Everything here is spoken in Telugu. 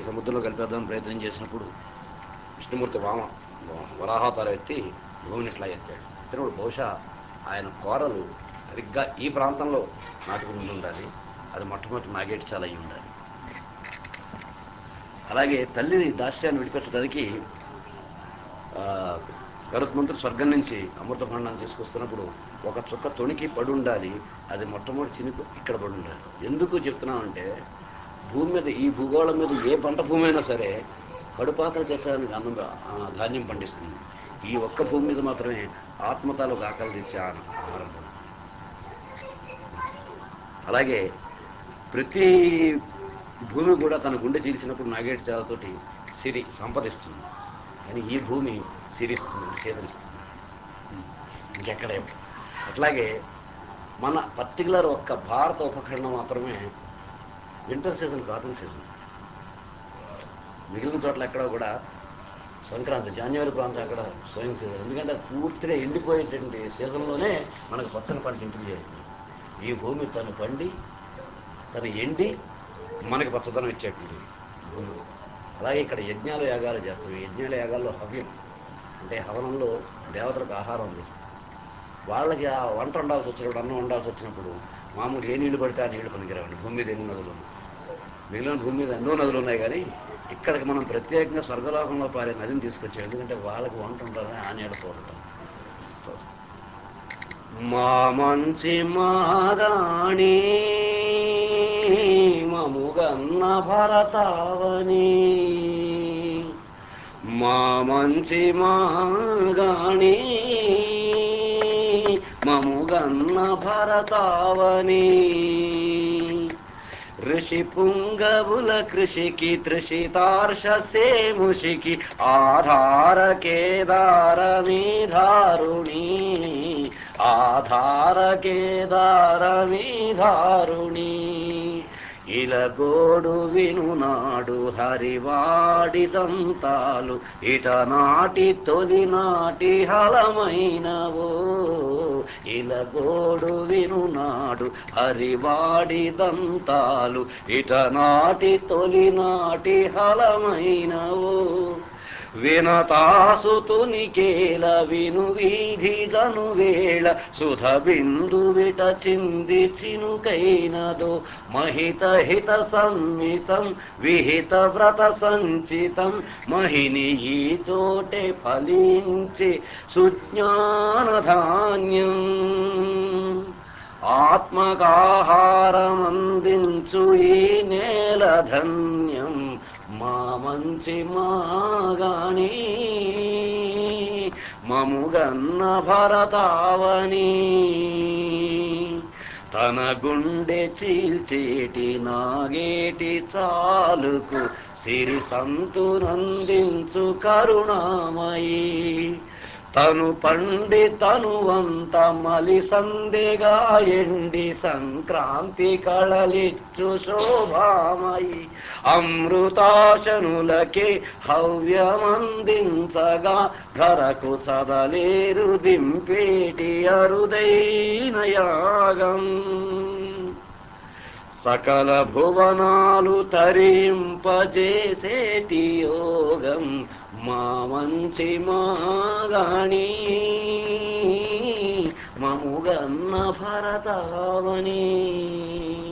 సముద్రంలో కలిపేద్దామని ప్రయత్నం చేసినప్పుడు విష్ణుమూర్తి వామ వరాహావతారం ఎత్తి భూమిని ఇట్లా ఎత్తాడు ఎత్తినప్పుడు బహుశా ఆయన కోరలు సరిగ్గా ఈ ప్రాంతంలో నాటుకుని ఉండి ఉండాలి అది మొట్టమొదటి నాగేటి చాలా అయి ఉండాలి అలాగే తల్లిని దాస్యాన్ని విడిపెట్టడానికి ఆ, గరుత్మంతుడు స్వర్గం నుంచి అమృత భాండాన్ని తీసుకొస్తున్నప్పుడు ఒక చుక్క తొణికి పడి ఉండాలి అది మొట్టమొదటి చినుకు ఇక్కడ పడి ఉండాలి ఎందుకు చెప్తున్నామంటే భూమి మీద ఈ భూగోళం మీద ఏ పంట భూమి అయినా సరే కడుపాకలు తెచ్చడానికి అన్నం ఆ, ధాన్యం పండిస్తుంది ఈ ఒక్క భూమి మీద మాత్రమే ఆత్మతాలకు ఆకలి తెచ్చే ఆ- ఆహారం పండుతుంది. అలాగే ప్రతి భూమి కూడా తన గుండె చీల్చినప్పుడు నాగేటి చాలతోటి సిరి సంపదిస్తుంది కానీ ఈ భూమి సిరిస్తుంది సేదరిస్తుంది ఇంకెక్కడ ఇవ్వదు. అట్లాగే మన పర్టికులర్ ఒక్క భారత ఉపఖండం మాత్రమే వింటర్ సీజన్ కాటన్ సీజన్ మిగిలిన చోట్ల ఎక్కడ కూడా సంక్రాంతి జనవరి ప్రాంతం అక్కడ స్వయం సీజన్ ఎందుకంటే అది పూర్తిగా ఎండిపోయేటువంటి సీజన్లోనే మనకు పచ్చని పంట ఇంటికి చేరుతుంది ఈ భూమి తను పండి తను ఎండి మనకి పచ్చదనం ఇచ్చేటువంటి భూమి అలాగే ఇక్కడ యజ్ఞాలు యాగాలు చేస్తాం ఈ యజ్ఞాల యాగాల్లో హవ్యం అంటే హవనంలో దేవతలకు ఆహారం అందిస్తాం వాళ్ళకి ఆ వంట వండాల్సి వచ్చినప్పుడు అన్నం వండాల్సి వచ్చినప్పుడు మామూలు ఏ నీళ్లు పడితే ఆ నీళ్లు పనికిరావండి భూమి మీద ఎన్ని నదులు ఉన్నాయి మిగిలిన భూమి మీద ఎన్నో నదులు ఉన్నాయి కానీ ఇక్కడికి మనం ప్రత్యేకంగా స్వర్గలోకంలో పారే నదిని తీసుకొచ్చాం ఎందుకంటే వాళ్ళకి వంట ఉండాలని ఆ నీడ తోడటం మా మంచి మాదాణి మముగన్న భరతావని మా మంచి మాగాణి మముగన్న భరతావని ఋషి పుంగవుల కృషికి త్రిషితార్ష సేముషికి ఆధార కేదారమీ ధారుణి ఆధార కేదారమీ ధారుణి ఇలగోడు వినునాడు హరివాడిదంతాలు ఇట నాటి తొలి నాటి హలమైనవో ఇలగోడు వినునాడు హరివాడిదంతాలు ఇట నాటి తొలి నాటి హలమైనవో వినతాసుతునికేల విను వీధి జను వేళ సుధ బిందు విట చింది చినుకైనదో మహిత హిత సంహితం విహిత వ్రత సంచితం మహిని ఈ చోటే ఫలించి సుజ్ఞాన ధాన్యం ఆత్మకాహారమందించు ఈ నేల ధన్యం మా మంచి మాగాని మముగన్న భరతావని తన గుండె చీల్చేటి నాగేటి చాలుకు సిరి సంతునందించు కరుణామయి తను పండి తను అంత మలి సందెగా ఎండి సంక్రాంతి కళలిచ్చు శోభామయి అమృతాశనులకే హవ్యమందించగా ధరకు చదలేరు దింపేటి అరుదైన యాగం సకల భువనాలు తరింపజేసేటి యోగం మా మంచి మాగాణి మముగన్న భరతావని